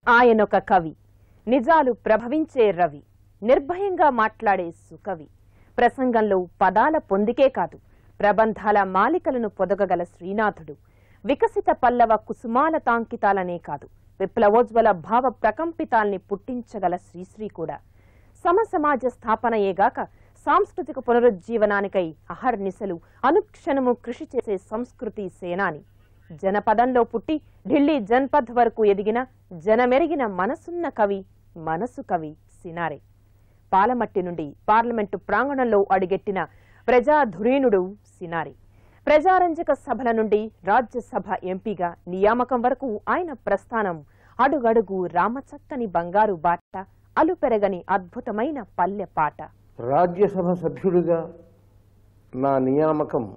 ఆయనొక కవి నిజాలు ప్రభవించే రవి నిర్భయంగా మాట్లాడే సుకవి ప్రసంగంలో పదాల పొందికే కాదు ప్రబంధాల మాలికలను పొదగగల శ్రీనాథుడు వికసిత పల్లవ కుసుమాల తాంకితాలనే కాదు విప్లవోజ్వల భావ ప్రకంపితాల్ని పుట్టించగల శ్రీశ్రీ కూడా సమసమాజ స్థాపనయేగాక సాంస్కృతిక పునరుజ్జీవనానికై అహర్నిశలు అనుక్షణము కృషి చేసే సంస్కృతి సేనాని జనపదంలో పుట్టి ఢిల్లీ జన్పథ్ వరకు ఎదిగిన జనమెరిగిన మనసున్న కవి మనసు కవి సినారే పాలమట్టి నుండి పార్లమెంటు ప్రాంగణంలో అడుగెట్టిన ప్రజాధురీనుడు సినారి ప్రజారంజక సభల నుండి రాజ్యసభ ఎంపీగా నియామకం వరకు ఆయన ప్రస్థానం అడుగడుగు రామచక్కని బంగారు బాట అలుపెరగని అద్భుతమైన పల్లె పాట రాజ్యసభ సభ్యుడిగా నా నియామకం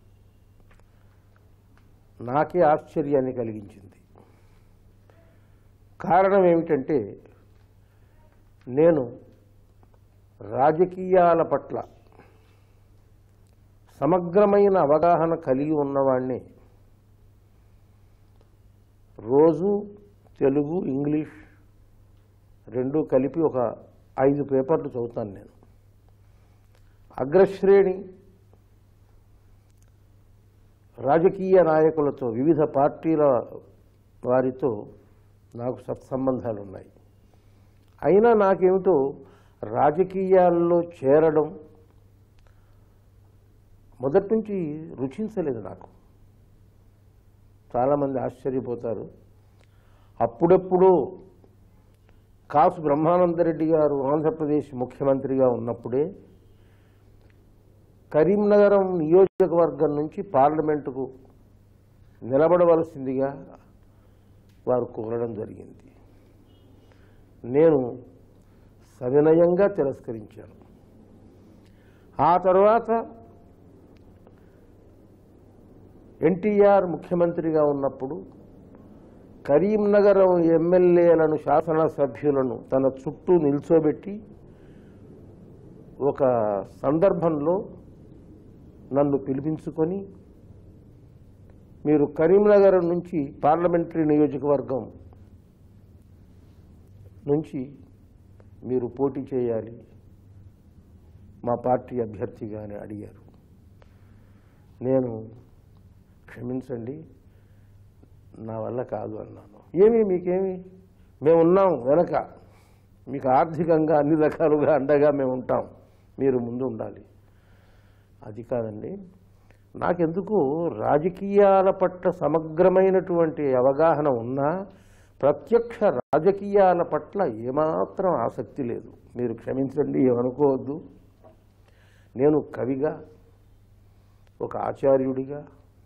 నాకే ఆశ్చర్యాన్ని కలిగించింది కారణం ఏమిటంటే నేను రాజకీయాల పట్ల సమగ్రమైన అవగాహన కలిగి ఉన్నవాణ్ణి రోజు తెలుగు ఇంగ్లీష్ రెండు కలిపి ఒక ఐదు పేపర్లు చదువుతాను నేను అగ్రశ్రేణి రాజకీయ నాయకులతో వివిధ పార్టీల వారితో నాకు సత్సంబంధాలు ఉన్నాయి అయినా నాకేమిటో రాజకీయాల్లో చేరడం మొదటి నుంచి రుచించలేదు నాకు చాలామంది ఆశ్చర్యపోతారు అప్పుడెప్పుడు కాసు బ్రహ్మానందరెడ్డి గారు ఆంధ్రప్రదేశ్ ముఖ్యమంత్రిగా ఉన్నప్పుడే కరీంనగరం నియోజకవర్గం నుంచి పార్లమెంటుకు నిలబడవలసిందిగా వారు కోరడం జరిగింది నేను సవినయంగా తిరస్కరించాను ఆ తర్వాత ఎన్టీఆర్ ముఖ్యమంత్రిగా ఉన్నప్పుడు కరీంనగరం ఎమ్మెల్యేలను శాసనసభ్యులను తన చుట్టూ నిల్చోబెట్టి ఒక సందర్భంలో నన్ను పిలిపించుకొని మీరు కరీంనగర్ నుంచి పార్లమెంటరీ నియోజకవర్గం నుంచి మీరు పోటీ చేయాలి మా పార్టీ అభ్యర్థిగా అని అడిగారు నేను క్షమించండి నా వల్ల కాదు అన్నాను ఏమి మీకేమి మేము ఉన్నాం వెనక మీకు ఆర్థికంగా అన్ని రకాలుగా అండగా మేము ఉంటాం మీరు ముందు ఉండాలి అది కాదండి నాకెందుకు రాజకీయాల పట్ల సమగ్రమైనటువంటి అవగాహన ఉన్నా ప్రత్యక్ష రాజకీయాల పట్ల ఏమాత్రం ఆసక్తి లేదు మీరు క్షమించండి ఏమనుకోవద్దు నేను కవిగా ఒక ఆచార్యుడిగా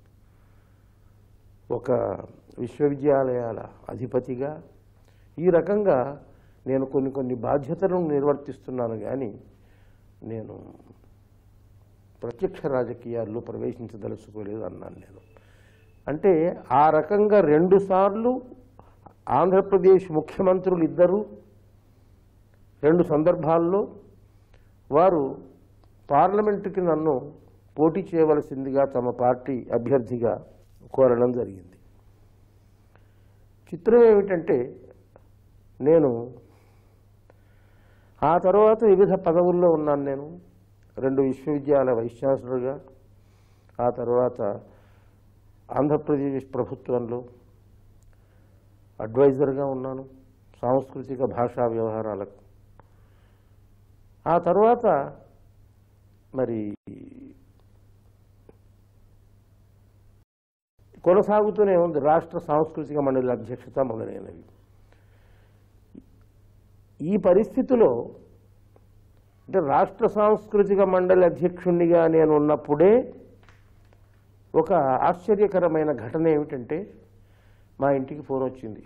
ఒక విశ్వవిద్యాలయాల అధిపతిగా ఈ రకంగా నేను కొన్ని కొన్ని బాధ్యతలను నిర్వర్తిస్తున్నాను కానీ నేను ప్రత్యక్ష రాజకీయాల్లో ప్రవేశించదలుచుకోలేదు అన్నాను నేను అంటే ఆ రకంగా రెండుసార్లు ఆంధ్రప్రదేశ్ ముఖ్యమంత్రులు ఇద్దరు రెండు సందర్భాల్లో వారు పార్లమెంటుకి నన్ను పోటీ చేయవలసిందిగా తమ పార్టీ అభ్యర్థిగా కోరడం జరిగింది చిత్రం ఏమిటంటే నేను ఆ తర్వాత వివిధ పదవుల్లో ఉన్నాను నేను రెండు విశ్వవిద్యాలయ వైస్ ఛాన్సలర్గా ఆ తర్వాత ఆంధ్రప్రదేశ్ ప్రభుత్వంలో అడ్వైజర్గా ఉన్నాను సాంస్కృతిక భాషా వ్యవహారాలకు ఆ తర్వాత మరి కొనసాగుతూనే ఉంది రాష్ట్ర సాంస్కృతిక మండలి అధ్యక్షత మొదలైనవి ఈ పరిస్థితిలో అంటే రాష్ట్ర సాంస్కృతిక మండలి అధ్యక్షుణ్ణిగా నేను ఉన్నప్పుడే ఒక ఆశ్చర్యకరమైన ఘటన ఏమిటంటే మా ఇంటికి ఫోన్ వచ్చింది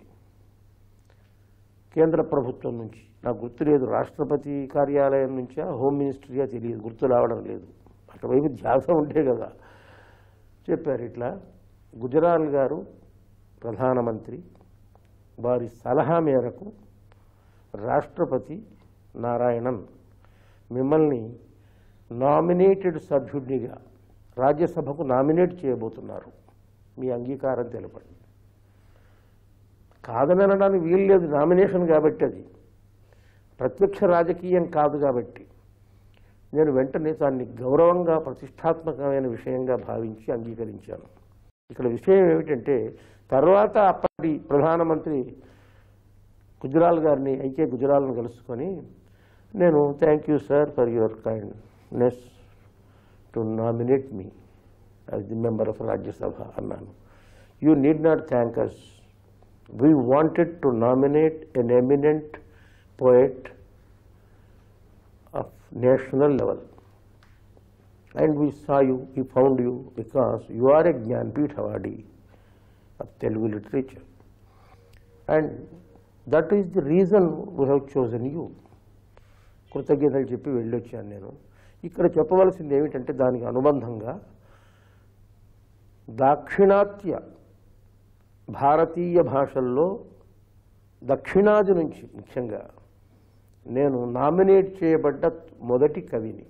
కేంద్ర ప్రభుత్వం నుంచి నాకు గుర్తులేదు రాష్ట్రపతి కార్యాలయం నుంచా హోమ్ మినిస్టరీగా తెలియదు గుర్తు రావడం లేదు అటువైపు ధ్యాస ఉంటే కదా చెప్పారు ఇట్లా గుజరాల్ గారు ప్రధానమంత్రి వారి సలహా మేరకు రాష్ట్రపతి నారాయణన్ మిమ్మల్ని నామినేటెడ్ సభ్యుడిగా రాజ్యసభకు నామినేట్ చేయబోతున్నారు మీ అంగీకారం తెలపండి కాదని అనడానికి వీలు లేదు నామినేషన్ కాబట్టి అది ప్రత్యక్ష రాజకీయం కాదు కాబట్టి నేను వెంటనే దాన్ని గౌరవంగా ప్రతిష్టాత్మకమైన విషయంగా భావించి అంగీకరించాను ఇక్కడ విషయం ఏమిటంటే తర్వాత అప్పటి ప్రధానమంత్రి గుజరాల్ గారిని ఐకే గుజరాల్ని కలుసుకొని నేను thank you sir for your kindness to nominate me as the member of Rajya Sabha అన్నాను you need not thank us we wanted to nominate an eminent poet of national level and we saw you we found you because you are a Jnanpith awardee of Telugu literature and that is the reason we have chosen you కృతజ్ఞతలు చెప్పి వెళ్ళొచ్చాను నేను ఇక్కడ చెప్పవలసింది ఏమిటంటే దానికి అనుబంధంగా దాక్షిణాత్య భారతీయ భాషల్లో దక్షిణాది నుంచి ముఖ్యంగా నేను నామినేట్ చేయబడ్డ మొదటి కవిని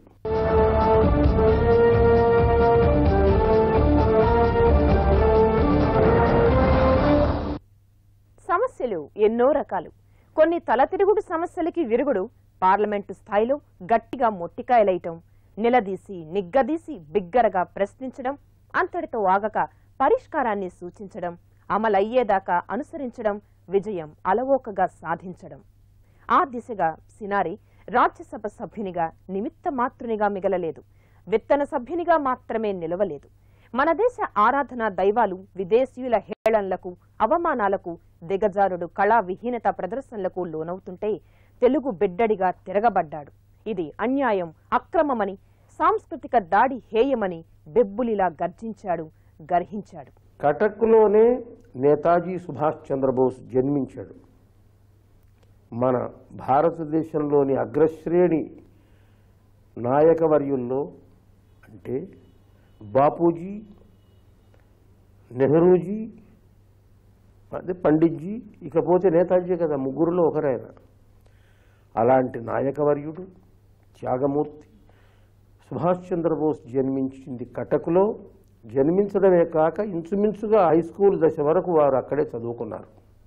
సమస్యలు ఎన్నో రకాలు కొన్ని తలతిరుగుడు సమస్యలకి విరుగుడు పార్లమెంటు స్థాయిలో గట్టిగా మొట్టికాయలేయటం నిలదీసి నిగ్గదీసి బిగ్గరగా ప్రశ్నించడం అంతటితో ఆగక పరిష్కారాన్ని సూచించడం అమలయ్యేదాకా అనుసరించడం విజయం అలవోకగా సాధించడం ఆ దిశగా సినారి రాజ్యసభ సభ్యునిగా నిమిత్త మాత్రునిగా మిగలలేదు విత్తన సభ్యునిగా మాత్రమే నిలవలేదు మన దేశ ఆరాధనా దైవాలు విదేశీయుల హేళనలకు అవమానాలకు దిగజారుడు కళా విహీనత ప్రదర్శనలకు లోనవుతుంటే తెలుగు బిడ్డడిగా తిరగబడ్డాడు ఇది అన్యాయం అక్రమమని సాంస్కృతిక దాడి హేయమని బెబ్బులిలా గర్జించాడు గర్హించాడు కటక్లోనే నేతాజీ సుభాష్ చంద్రబోస్ జన్మించాడు మన భారతదేశంలోని అగ్రశ్రేణి నాయకవర్యుల్లో అంటే బాపూజీ నెహ్రూజీ అదే పండిట్జీ ఇకపోతే నేతాజీ కదా ముగ్గురులో ఒకరైన అలాంటి నాయకవర్యుడు త్యాగమూర్తి సుభాష్ చంద్రబోస్ జన్మించింది కటక్లో జన్మించడమే కాక ఇంచుమించుగా హై స్కూల్ దశ వరకు వారు అక్కడే చదువుకున్నారు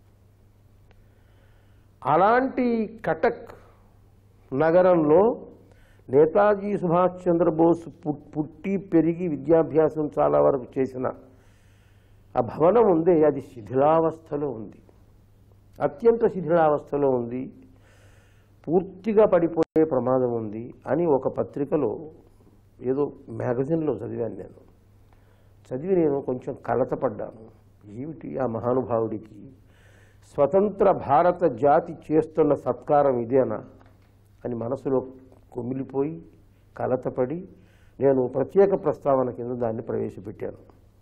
అలాంటి కటక్ నగరంలో నేతాజీ సుభాష్ చంద్రబోస్ పు- పుట్టి పెరిగి విద్యాభ్యాసం చాలా వరకు చేసిన ఆ భవనం ఉంది అది శిథిలావస్థలో ఉంది అత్యంత శిథిలావస్థలో ఉంది పూర్తిగా పడిపోయే ప్రమాదం ఉంది అని ఒక పత్రికలో ఏదో మ్యాగజిన్లో చదివాను నేను చదివి నేను కొంచెం కలతపడ్డాను ఏమిటి ఆ మహానుభావుడికి స్వతంత్ర భారత జాతి చేస్తున్న సత్కారం ఇదేనా అని మనసులో కుమిలిపోయి కలతపడి నేను ప్రత్యేక ప్రస్తావన కింద దాన్ని ప్రవేశపెట్టాను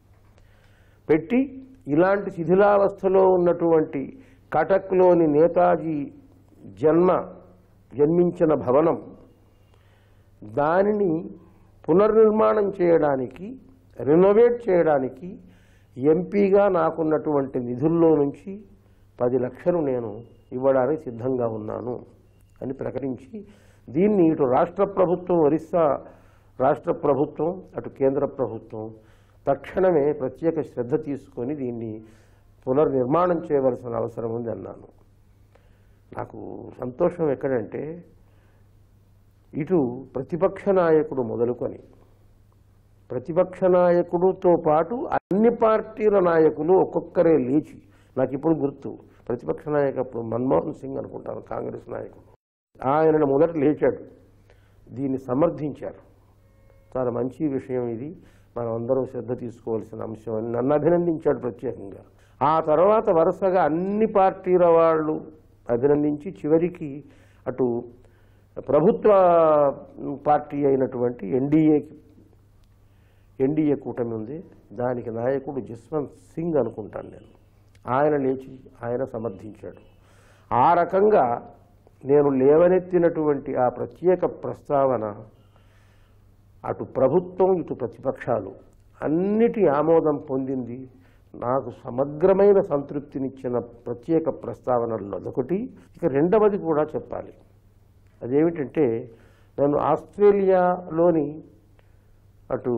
పెట్టి ఇలాంటి శిథిలావస్థలో ఉన్నటువంటి కటక్లోని నేతాజీ జన్మ జన్మించిన భవనం దానిని పునర్నిర్మాణం చేయడానికి రెనోవేట్ చేయడానికి ఎంపీగా నాకున్నటువంటి నిధుల్లో నుంచి పది లక్షలు నేను ఇవ్వడానికి సిద్ధంగా ఉన్నాను అని ప్రకటించి దీన్ని ఇటు రాష్ట్ర ప్రభుత్వం ఒరిస్సా రాష్ట్ర ప్రభుత్వం అటు కేంద్ర ప్రభుత్వం తక్షణమే ప్రత్యేక శ్రద్ధ తీసుకొని దీన్ని పునర్నిర్మాణం చేయవలసిన అవసరం ఉంది అన్నాను నాకు సంతోషం ఎక్కడంటే ఇటు ప్రతిపక్ష నాయకుడు మొదలుకొని ప్రతిపక్ష నాయకుడితో పాటు అన్ని పార్టీల నాయకులు ఒక్కొక్కరే లేచి నాకు ఇప్పుడు గుర్తు ప్రతిపక్ష నాయకుడు అప్పుడు మన్మోహన్ సింగ్ అనుకుంటాను కాంగ్రెస్ నాయకుడు ఆయన మొదట లేచాడు దీన్ని సమర్థించారు చాలా మంచి విషయం ఇది మనం అందరం శ్రద్ధ తీసుకోవాల్సిన అంశం అని నన్ను అభినందించాడు ప్రత్యేకంగా ఆ తర్వాత వరుసగా అన్ని పార్టీల వాళ్ళు అభినందించి చివరికి అటు ప్రభుత్వ పార్టీ అయినటువంటి ఎన్డీఏకి ఎన్డీఏ కూటమి ఉంది దానికి నాయకుడు జస్వంత్ సింగ్ అనుకుంటాను నేను ఆయన లేచి ఆయన సమర్థించాడు ఆ రకంగా నేను లేవనెత్తినటువంటి ఆ ప్రత్యేక ప్రస్తావన అటు ప్రభుత్వం ఇటు ప్రతిపక్షాలు అన్నిటి ఆమోదం పొందింది నాకు సమగ్రమైన సంతృప్తినిచ్చిన ప్రత్యేక ప్రస్తావనల్లో అదొకటి ఇక రెండవది కూడా చెప్పాలి అదేమిటంటే నేను ఆస్ట్రేలియాలోని అటు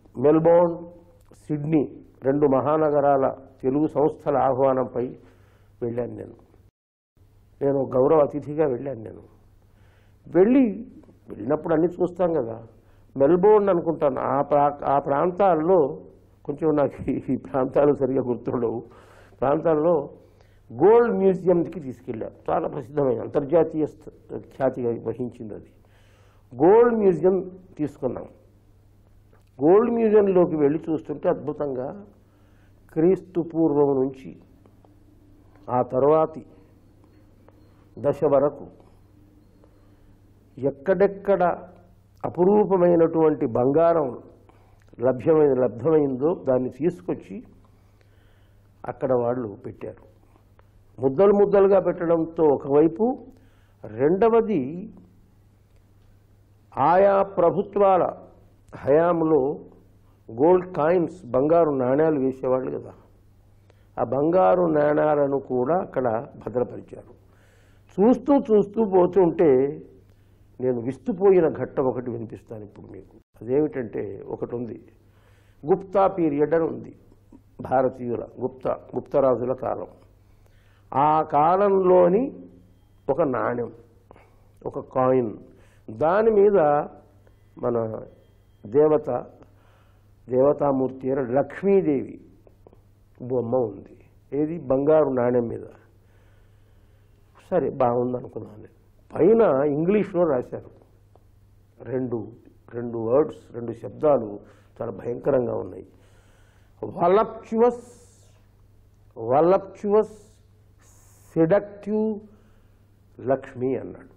మెల్బోర్న్ సిడ్నీ రెండు మహానగరాల తెలుగు సంస్థల ఆహ్వానంపై వెళ్ళాను నేను నేను గౌరవ అతిథిగా వెళ్ళాను నేను వెళ్ళి వెళ్ళినప్పుడు అన్నీ చూస్తాం కదా మెల్బోర్న్ అనుకుంటాను ఆ ప్రా ఆ ప్రాంతాల్లో కొంచెం నాకు ఈ- ఈ ప్రాంతాలు సరిగా గుర్తుండవు ప్రాంతాల్లో గోల్డ్ మ్యూజియంకి తీసుకెళ్ళారు చాలా ప్రసిద్ధమైన అంతర్జాతీయ స్థ- ఖ్యాతి వహించింది అది గోల్డ్ మ్యూజియం తీసుకున్నాం గోల్డ్ మ్యూజియంలోకి వెళ్ళి చూస్తుంటే అద్భుతంగా క్రీస్తు పూర్వం నుంచి ఆ తర్వాతి దశ వరకు ఎక్కడెక్కడ అపురూపమైనటువంటి బంగారం లభ్యమైన లబ్ధమైందో దాన్ని తీసుకొచ్చి అక్కడ వాళ్ళు పెట్టారు ముద్దలు ముద్దలుగా పెట్టడంతో ఒకవైపు రెండవది ఆయా ప్రభుత్వాల హయాంలో గోల్డ్ కాయిన్స్ బంగారు నాణ్యాలు వేసేవాళ్ళు కదా ఆ బంగారు నాణ్యాలను కూడా అక్కడ భద్రపరిచారు చూస్తూ చూస్తూ పోతుంటే నేను విస్తుపోయిన ఘట్టం ఒకటి వినిపిస్తాను ఇప్పుడు మీకు అదేమిటంటే ఒకటి ఉంది గుప్తా పీరియడ్ అని ఉంది భారతీయుల గుప్త గుప్తరాజుల కాలం ఆ కాలంలోని ఒక నాణ్యం ఒక కాయిన్ దాని మీద మన దేవత దేవతామూర్తి అయిన లక్ష్మీదేవి బొమ్మ ఉంది ఏది బంగారు నాణ్యం మీద సరే బాగుంది అనుకున్నాను నేను. పైన ఇంగ్లీష్లో రాశారు రెండు రెండు వర్డ్స్ రెండు శబ్దాలు చాలా భయంకరంగా ఉన్నాయి వలప్చువస్ వలప్చువస్ సెడక్టివ్ లక్ష్మి అన్నాడు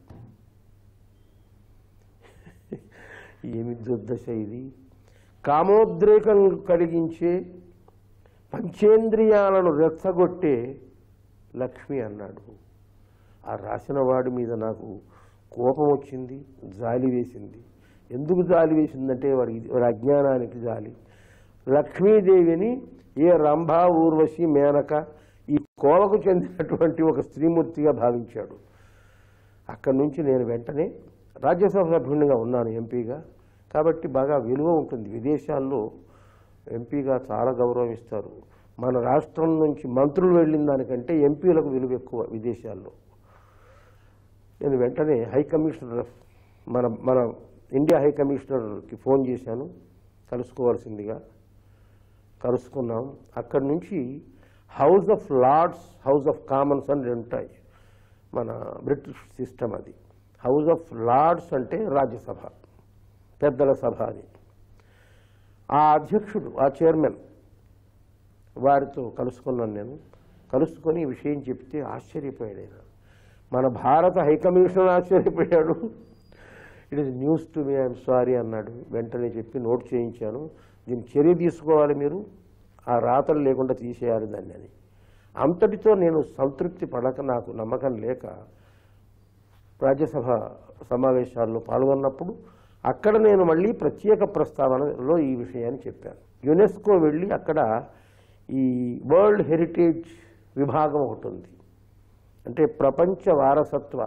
ఏమి దుర్దశ ఇది కామోద్రేకం కలిగించే పంచేంద్రియాలను రెచ్చగొట్టే లక్ష్మి అన్నాడు ఆ రాసిన వాడి మీద నాకు కోపం వచ్చింది జాలి వేసింది ఎందుకు జాలి వేసిందంటే వాడి వాడి అజ్ఞానానికి జాలి లక్ష్మీదేవిని ఏ రంభ ఊర్వశి మేనక ఈ కోవకు చెందినటువంటి ఒక స్త్రీమూర్తిగా భావించాడు అక్కడి నుంచి నేను వెంటనే రాజ్యసభ సభ్యునిగా ఉన్నాను ఎంపీగా కాబట్టి బాగా విలువ ఉంటుంది విదేశాల్లో ఎంపీగా చాలా గౌరవం ఇస్తారు మన రాష్ట్రం నుంచి మంత్రులు వెళ్ళిన దానికంటే ఎంపీలకు విలువ ఎక్కువ విదేశాల్లో నేను వెంటనే హై కమిషనర్ ఆఫ్ మన మన ఇండియా హై కమిషనర్కి ఫోన్ చేశాను కలుసుకోవాల్సిందిగా కలుసుకున్నాం అక్కడి నుంచి House of Lords House of Commons అని రెండు ఉంటాయి మన బ్రిటిష్ సిస్టమ్ అది హౌస్ ఆఫ్ లార్డ్స్ అంటే రాజ్యసభ పెద్దల సభ అని ఆ అధ్యక్షుడు ఆ చైర్మన్ వారితో కలుసుకున్నాను నేను కలుసుకొని ఈ విషయం చెప్తే ఆశ్చర్యపోయాడు ఆయన మన భారత హైకమిషనర్ ఆశ్చర్యపోయాడు it is news to me I'm sorry అన్నాడు వెంటనే చెప్పి నోట్ చేయించాను దీన్ని చర్య తీసుకోవాలి మీరు ఆ రాతలు లేకుండా తీసేయాలి దాన్ని అని అంతటితో నేను సంతృప్తి పడక నాకు నమ్మకం లేక రాజ్యసభ సమావేశాల్లో పాల్గొన్నప్పుడు అక్కడ నేను మళ్ళీ ప్రత్యేక ప్రస్తావనలో ఈ విషయాన్ని చెప్పాను యునెస్కో వెళ్ళి అక్కడ ఈ వరల్డ్ హెరిటేజ్ విభాగం ఒకటి ఉంది అంటే ప్రపంచ వారసత్వ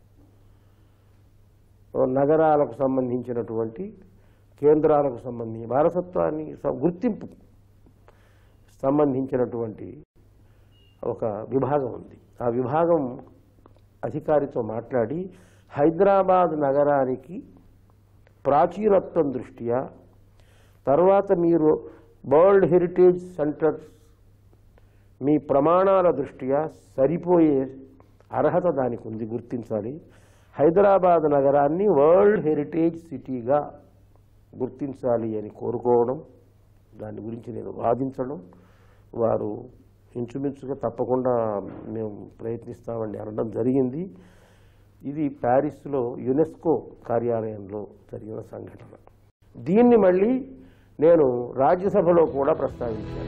నగరాలకు సంబంధించినటువంటి కేంద్రాలకు సంబంధించి వారసత్వాన్ని స- గుర్తింపు సంబంధించినటువంటి ఒక విభాగం ఉంది ఆ విభాగం అధికారితో మాట్లాడి హైదరాబాద్ నగరానికి ప్రాచీనత్వం దృష్ట్యా తర్వాత మీరు వరల్డ్ హెరిటేజ్ సెంటర్స్ మీ ప్రమాణాల దృష్ట్యా సరిపోయే అర్హత దానికి ఉంది గుర్తించాలి హైదరాబాద్ నగరాన్ని వరల్డ్ హెరిటేజ్ సిటీగా గుర్తించాలి అని కోరుకోవడం దాని గురించి నేను వాదించడం వారు ఇంచుమించుగా తప్పకుండా మేము ప్రయత్నిస్తామని అనడం జరిగింది ఇది ప్యారిస్లో యునెస్కో కార్యాలయంలో జరిగిన సంఘటన దీన్ని మళ్ళీ నేను రాజ్యసభలో కూడా ప్రస్తావించాను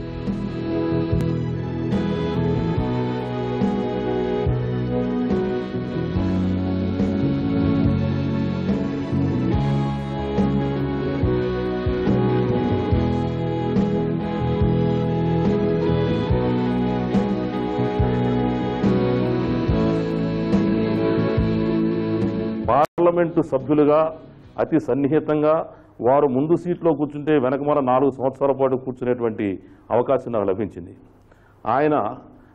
పార్లమెంటు సభ్యులుగా అతి సన్నిహితంగా వారు ముందు సీట్లో కూర్చుంటే వెనకమాల నాలుగు సంవత్సరాల పాటు కూర్చునేటువంటి అవకాశం నాకు లభించింది ఆయన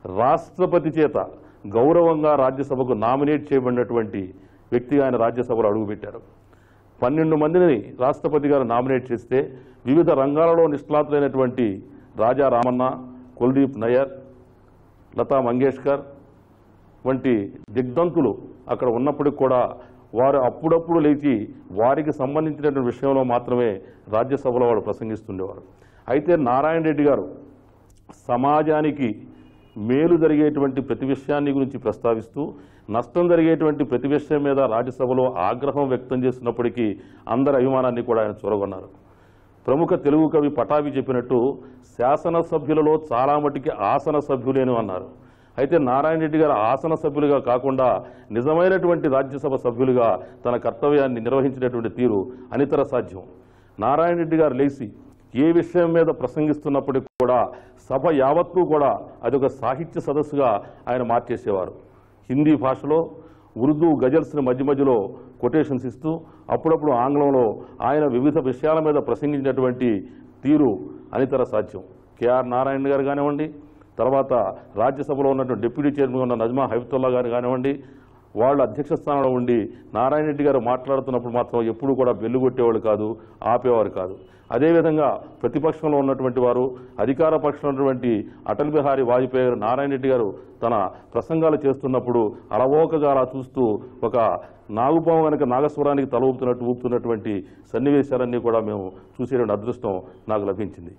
రాష్ట్రపతి చేత గౌరవంగా రాజ్యసభకు నామినేట్ చేయబడినటువంటి వ్యక్తిగా ఆయన రాజ్యసభలో అడుగుపెట్టారు పన్నెండు మందిని రాష్ట్రపతి గారు నామినేట్ చేస్తే వివిధ రంగాలలో నిష్ణాతులైనటువంటి రాజా రామన్న కుల్దీప్ నయ్యర్ లతా మంగేష్కర్ వంటి దిగ్ధంతులు అక్కడ ఉన్నప్పటికి కూడా వారు అప్పుడప్పుడు లేచి వారికి సంబంధించినటువంటి విషయంలో మాత్రమే రాజ్యసభలో వారు ప్రసంగిస్తుండేవారు అయితే నారాయణ రెడ్డి గారు సమాజానికి మేలు జరిగేటువంటి ప్రతి విషయాన్ని గురించి ప్రస్తావిస్తూ నష్టం జరిగేటువంటి ప్రతి విషయం మీద రాజ్యసభలో ఆగ్రహం వ్యక్తం చేసినప్పటికీ అందరి అభిమానాన్ని కూడా ఆయన చూరగొన్నారు ప్రముఖ తెలుగు కవి పటాభి చెప్పినట్టు శాసనసభ్యులలో చాలా మటుకి ఆసన సభ్యులేను అన్నారు అయితే నారాయణ రెడ్డి గారు ఆసన సభ్యులుగా కాకుండా నిజమైనటువంటి రాజ్యసభ సభ్యులుగా తన కర్తవ్యాన్ని నిర్వహించినటువంటి తీరు అనితర సాధ్యం నారాయణ రెడ్డి గారు లేచి ఏ విషయం మీద ప్రసంగిస్తున్నప్పటికీ కూడా సభ యావత్తూ కూడా అదొక సాహిత్య సదస్సుగా ఆయన మార్చేసేవారు హిందీ భాషలో ఉర్దూ గజల్స్ని మధ్య మధ్యలో కొటేషన్స్ ఇస్తూ అప్పుడప్పుడు ఆంగ్లంలో ఆయన వివిధ విషయాల మీద ప్రసంగించినటువంటి తీరు అనితర సాధ్యం కేఆర్ నారాయణ గారు కానివ్వండి తర్వాత రాజ్యసభలో ఉన్నటువంటి డిప్యూటీ చైర్మన్ ఉన్న నజ్మా హైఫతుల్లా గారు కానివ్వండి వాళ్ళు అధ్యక్ష స్థానంలో ఉండి నారాయణ రెడ్డి గారు మాట్లాడుతున్నప్పుడు మాత్రం ఎప్పుడు కూడా బెల్లు కొట్టేవాళ్ళు కాదు ఆపేవారు కాదు అదేవిధంగా ప్రతిపక్షంలో ఉన్నటువంటి వారు అధికార పక్షంలో ఉన్నటువంటి అటల్ బిహారీ వాజ్పేయి గారు నారాయణ రెడ్డి గారు తన ప్రసంగాలు చేస్తున్నప్పుడు అలవోకగా అలా చూస్తూ ఒక నాగుపాము కనుక నాగస్వరానికి తల ఊపుతున్నట్టు ఊపుతున్నటువంటి సన్నివేశాలన్నీ కూడా మేము చూసేటువంటి అదృష్టం నాకు లభించింది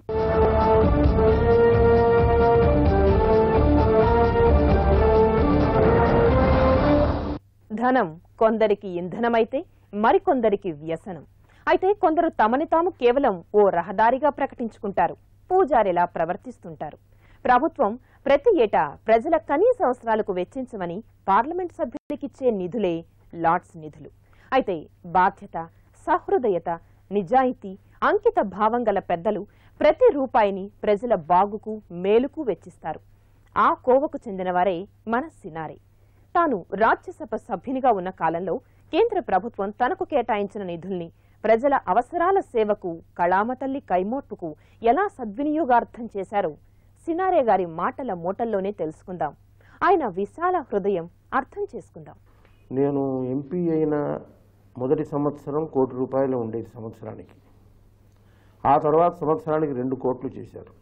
ధనం కొందరికి ఇంధనమైతే మరికొందరికి వ్యసనం అయితే కొందరు తమని తాము కేవలం ఓ రహదారిగా ప్రకటించుకుంటారు పూజారిలా ప్రవర్తిస్తుంటారు ప్రభుత్వం ప్రతి ఏటా ప్రజల కనీస అవసరాలకు వెచ్చించమని పార్లమెంట్ సభ్యులకిచ్చే నిధులే లాట్స్ నిధులు అయితే బాధ్యత సహృదయత నిజాయితీ అంకిత భావం గల పెద్దలు ప్రతి రూపాయిని ప్రజల బాగుకు మేలుకు వెచ్చిస్తారు ఆ కోవకు చెందినవారే మన సినారే తాను రాజ్యసభ సభ్యునిగా ఉన్న కాలంలో కేంద్ర ప్రభుత్వం తనకు కేటాయించిన నిధుల్ని ప్రజల అవసరాల సేవకు కళామతల్లి కైమోట్టుకు ఎలా సద్వినియోగార్థం చేశారో సినారే గారి మాటల మూటల్లోనే తెలుసుకుందాం ఆయన విశాల హృదయం అర్థం చేసుకుందాం నేను ఎంపీ అయిన మొదటి సంవత్సరం కోటి రూపాయలు ఉండేది సంవత్సరానికి ఆ తర్వాత సంవత్సరానికి రెండు కోట్లు చేశారు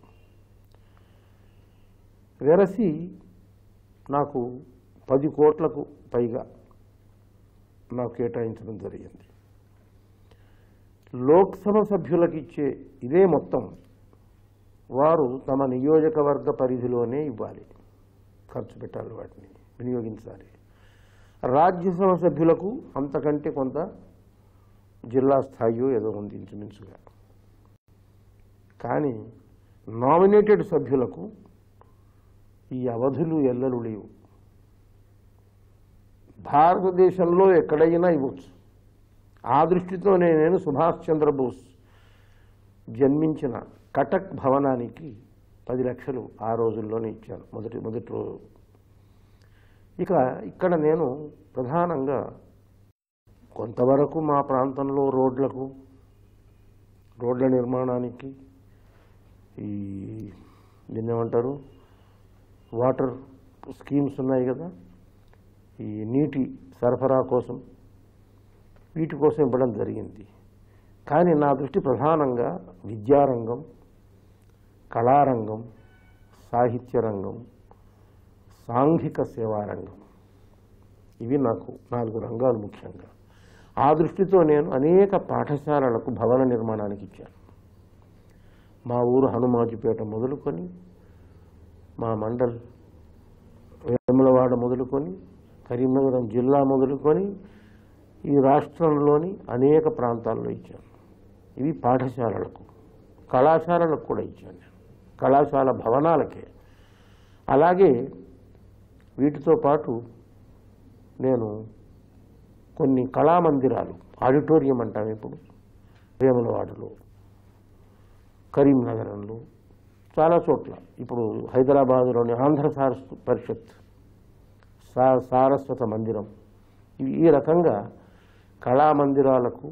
వెరసి నాకు పది కోట్లకు పైగా నాకు కేటాయించడం జరిగింది లోక్సభ సభ్యులకు ఇచ్చే ఇదే మొత్తం వారు తమ నియోజకవర్గ పరిధిలోనే ఇవ్వాలి ఖర్చు పెట్టాలి వాటిని వినియోగించాలి రాజ్యసభ సభ్యులకు అంతకంటే కొంత జిల్లా స్థాయియో ఏదో ఉంది ఇంచుమించుగా కానీ నామినేటెడ్ సభ్యులకు ఈ అవధులు ఎల్లలు లేవు భారతదేశంలో ఎక్కడైనా ఇవ్వచ్చు ఆ దృష్టితోనే నేను సుభాష్ చంద్రబోస్ జన్మించిన కటక్ భవనానికి పది లక్షలు ఆ రోజుల్లోనే ఇచ్చాను మొదటి మొదటి రోజు ఇక ఇక్కడ నేను ప్రధానంగా కొంతవరకు మా ప్రాంతంలో రోడ్లకు రోడ్ల నిర్మాణానికి ఈ దీన్ని ఏమంటారు వాటర్ స్కీమ్స్ ఉన్నాయి కదా ఈ నీటి సరఫరా కోసం వీటి కోసం ఇవ్వడం జరిగింది కానీ నా దృష్టి ప్రధానంగా విద్యారంగం కళారంగం సాహిత్య రంగం సాంఘిక సేవారంగం ఇవి నాకు నాలుగు రంగాలు ముఖ్యంగా ఆ దృష్టితో నేను అనేక పాఠశాలలకు భవన నిర్మాణానికి ఇచ్చాను మా ఊరు హనుమాజిపేట మొదలుకొని మా మండల్ వేములవాడ మొదలుకొని కరీంనగరం జిల్లా మొదలుకొని ఈ రాష్ట్రంలోని అనేక ప్రాంతాల్లో ఇచ్చాను ఇవి పాఠశాలలకు కళాశాలలకు కూడా ఇచ్చాను నేను కళాశాల భవనాలకే అలాగే వీటితో పాటు నేను కొన్ని కళామందిరాలు ఆడిటోరియం అంటాం ఇప్పుడు వేములవాడలో కరీంనగరంలో చాలా చోట్ల ఇప్పుడు హైదరాబాదులోని ఆంధ్ర సారస్ పరిషత్ సా సారస్వత మందిరం ఇవి ఈ రకంగా కళామందిరాలకు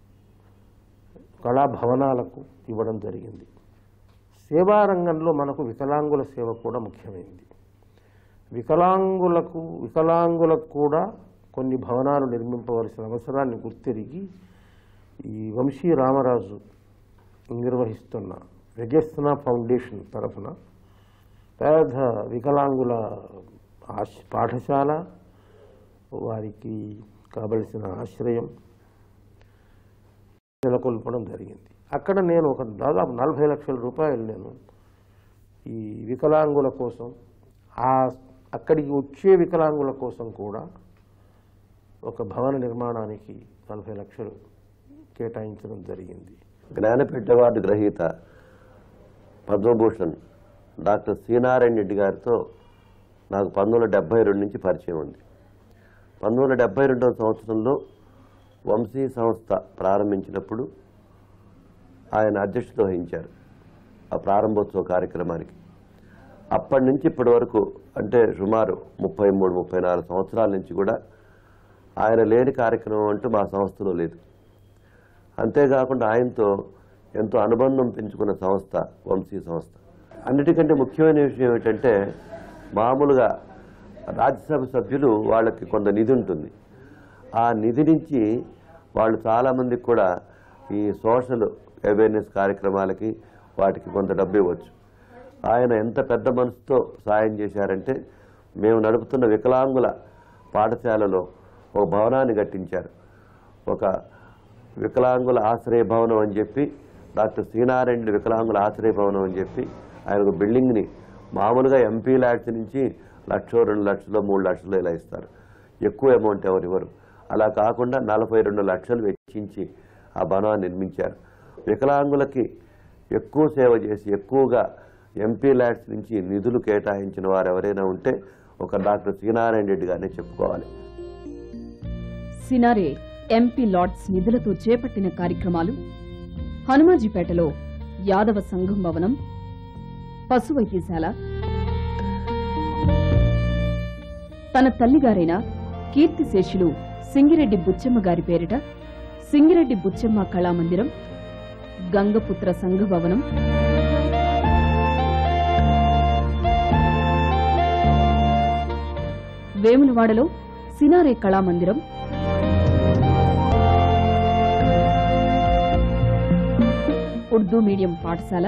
కళాభవనాలకు ఇవ్వడం జరిగింది సేవా రంగంలో మనకు వికలాంగుల సేవ కూడా ముఖ్యమైనది వికలాంగులకు వికలాంగులకు కూడా కొన్ని భవనాలు నిర్మింపవలసిన అవసరాన్ని గుర్తెరిగి ఈ వంశీ రామరాజు నిర్వహిస్తున్న వ్యజస్న ఫౌండేషన్ తరఫున పేద వికలాంగుల ఆశ్ పాఠశాల వారికి కావలసిన ఆశ్రయం నెలకొల్పడం జరిగింది అక్కడ నేను ఒక దాదాపు నలభై లక్షల రూపాయలు నేను ఈ వికలాంగుల కోసం ఆ అక్కడికి వచ్చే వికలాంగుల కోసం కూడా ఒక భవన నిర్మాణానికి నలభై లక్షలు కేటాయించడం జరిగింది జ్ఞానపీఠ అవార్డు గ్రహీత పద్మభూషణ్ డాక్టర్ శ్రీనారాయణ రెడ్డి గారితో నాకు పంతొమ్మిది వందల డెబ్బై రెండు నుంచి పరిచయం ఉంది పంతొమ్మిది వందల డెబ్బై రెండవ సంవత్సరంలో వంశీ సంస్థ ప్రారంభించినప్పుడు ఆయన అధ్యక్షత వహించారు ఆ ప్రారంభోత్సవ కార్యక్రమానికి అప్పటి నుంచి ఇప్పటి వరకు అంటే సుమారు ముప్పై మూడు ముప్పై నాలుగు సంవత్సరాల నుంచి కూడా ఆయన లేని కార్యక్రమం అంటూ మా సంస్థలో లేదు అంతేకాకుండా ఆయనతో ఎంతో అనుబంధం పెంచుకున్న సంస్థ వంశీ సంస్థ అన్నిటికంటే ముఖ్యమైన విషయం ఏమిటంటే మామూలుగా రాజ్యసభ సభ్యులు వాళ్ళకి కొంత నిధి ఉంటుంది ఆ నిధి నుంచి వాళ్ళు చాలామందికి కూడా ఈ సోషల్ అవేర్నెస్ కార్యక్రమాలకి వాటికి కొంత డబ్బు ఇవ్వచ్చు ఆయన ఎంత పెద్ద మనసుతో సాయం చేశారంటే మేము నడుపుతున్న వికలాంగుల పాఠశాలలో ఒక భవనాన్ని కట్టించారు ఒక వికలాంగుల ఆశ్రయ భవనం అని చెప్పి డాక్టర్ శ్రీనారాయణ వికలాంగుల ఆశ్రయ భవనం అని చెప్పి ఆయన ఒక బిల్డింగ్ని మామూలుగా ఎంపీ ల్యాడ్స్ నుంచి లక్ష రెండు లక్షలు మూడు లక్షలు ఇలా ఇస్తారు ఎక్కువ అమౌంట్ ఎవరు ఇవ్వరు అలా కాకుండా నలభై రెండు లక్షలు వెచ్చించి ఆ భవనాన్ని నిర్మించారు వికలాంగులకి ఎక్కువ సేవ చేసి ఎక్కువగా ఎంపీ ల్యాడ్స్ నుంచి నిధులు కేటాయించిన వారు ఎవరైనా ఉంటే ఒక డాక్టర్ శ్రీనారాయణ రెడ్డి గారినే చెప్పుకోవాలి సినారే ఎంపీ లార్డ్స్ నిధులతో చేపట్టిన కార్యక్రమాలు హనుమాజీపేటలో యాదవ సంఘం భవనం పశు వైద్యశాల తన తల్లిగారైన కీర్తిశేషులు సింగిరెడ్డి బుచ్చమ్మ గారి పేరిట సింగిరెడ్డి బుచ్చమ్మ కళామందిరం గంగపుత్ర సంఘ భవనం వేములవాడలో సినారే కళామందిరం ఉర్దూ మీడియం పాఠశాల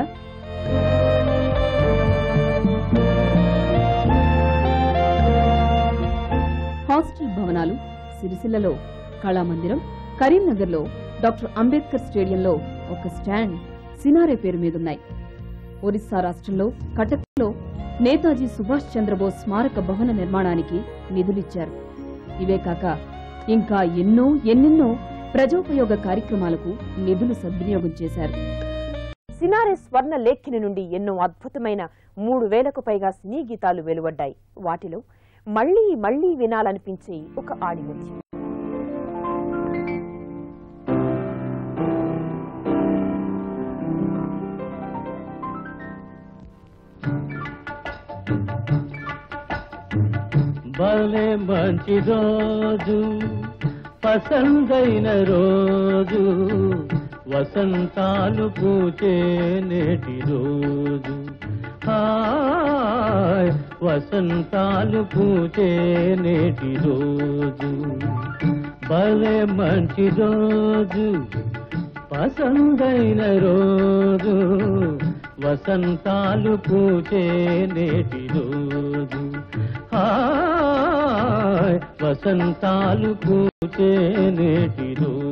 హాస్టల్ భవనాలు సిరిసిల్లలో కళామందిరం కరీంనగర్లో డాక్టర్ అంబేద్కర్ స్టేడియంలో ఒక స్టాండ్ సినారే పేరు మీదున్నాయి ఒరిస్సా రాష్ట్రంలో కటక్లో నేతాజీ సుభాష్ చంద్రబోస్ స్మారక భవన నిర్మాణానికి నిధులిచ్చారు ఇవే కాక ఇంకా ఎన్నో ఎన్నెన్నో ప్రజోపయోగ కార్యక్రమాలకు నిధులు సద్వినియోగం చేశారు సినారే స్వర్ణ లేఖిని నుండి ఎన్నో అద్భుతమైన మూడు వేలకు పైగా సినీ గీతాలు వెలువడ్డాయి వాటిలో మళ్లీ మళ్లీ వినాలనిపించే ఒక ఆడిముత్యం భలే మంచి రోజు పసందైన రోజు వసంతాలు పూచే నేటి రోజు హాయ్ వసంతాలు పూచే నేటి రోజు భలే మంచి రోజు పసందైన రోజు వసంతాలు పూచే నేటి రోజు హాయ్ వసంతాలు పూచే నేటి రోజు